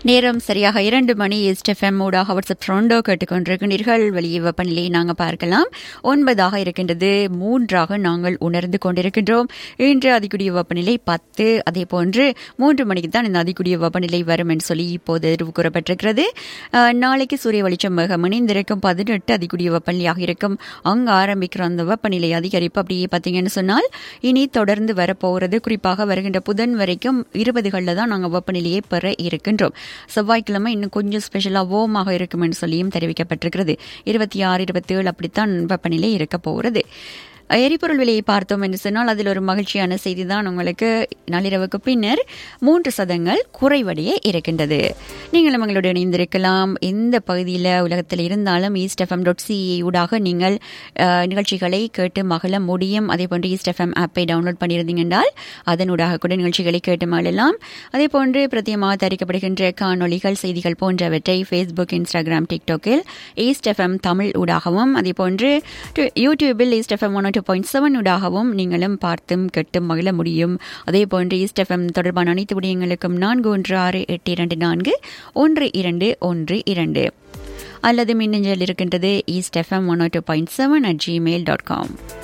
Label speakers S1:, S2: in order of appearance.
S1: நேரம் சரியாக இரண்டு மணி ஈஸ்ட் எஃப்எம் ஊடாக வாட்ஸ்அப் ட்ரோண்டோ கேட்டுக்கொண்டிருக்கிறீர்கள் வெளியே வெப்பநிலையை நாங்கள் பார்க்கலாம் ஒன்பதாக இருக்கின்றது மூன்றாக நாங்கள் உணர்ந்து கொண்டிருக்கின்றோம் இன்று அதிகூடிய வெப்பநிலை பத்து அதே போன்று மூன்று மணிக்கு தான் இந்த அதிகூடிய வெப்பநிலை வரும் என்று சொல்லி இப்போது எதிர்வு கூறப்பட்டிருக்கிறது அஹ், நாளைக்கு சூரிய வெளிச்சம் மிக இணைந்திருக்கும் பதினெட்டு அதிகூடிய வெப்பநிலையாக இருக்கும் அங்கு ஆரம்பிக்கிற அந்த வெப்பநிலை அதிகரிப்பு அப்படியே பார்த்தீங்கன்னு சொன்னால் இனி தொடர்ந்து வரப்போகிறது குறிப்பாக வருகின்ற புதன் வரைக்கும் இருபதுகளில் தான் நாங்கள் வெப்பநிலையை பெற இருக்கின்றோம் செவ்வாய்க்கிழமை இன்னும் கொஞ்சம் ஸ்பெஷலாக ஓமாக இருக்கும் என்று சொல்லியும் தெரிவிக்கப்பட்டிருக்கிறது இருபத்தி ஆறு இருபத்தி ஏழு அப்படித்தான் வெப்பநிலை இருக்க போகிறது எரிபொருள் விலையை பார்த்தோம் என்று சொன்னால் அதில் ஒரு மகிழ்ச்சியான செய்தி தான் உங்களுக்கு நள்ளிரவுக்கு பின்னர் மூன்று சதங்கள் குறைவடைய இருக்கின்றது நீங்களும் எங்களோடு இணைந்திருக்கலாம் எந்த பகுதியில் உலகத்தில் இருந்தாலும் ஈஸ்ட் எஃப்எம் டாட் சிஏ ஊடாக நீங்கள் அஹ், நிகழ்ச்சிகளை கேட்டு மகிழ முடியும் அதே போன்று ஈஸ்ட் எஃப்எம் ஆப்பை டவுன்லோட் பண்ணியிருந்தீங்க என்றால் அதனூடாக கூட நிகழ்ச்சிகளை கேட்டு மகிழலாம் அதே போன்று பிரத்தியமாக தயாரிக்கப்படுகின்ற காணொளிகள் செய்திகள் போன்றவற்றை ஃபேஸ்புக் இன்ஸ்டாகிராம் டிக்டாக்கில் ஈஸ்ட் எஃப்எம் தமிழ் ஊடாகவும் அதே போன்று டு- யூடியூபில் East FM one two point seven ஊடாகவும் நீங்களும் பார்த்தும் கேட்டும் மகிழ முடியும் அதே போன்று ஈஸ்ட் எஃப்எம் தொடர்பான அனைத்து விடயங்களுக்கும் நான்கு ஒன்று ஆறு எட்டு இரண்டு நான்கு ஒன்று இரண்டு ஒன்று இரண்டு அல்லது மின்னஞ்சல் இருக்கின்றது East FM one two point seven at Gmail dot com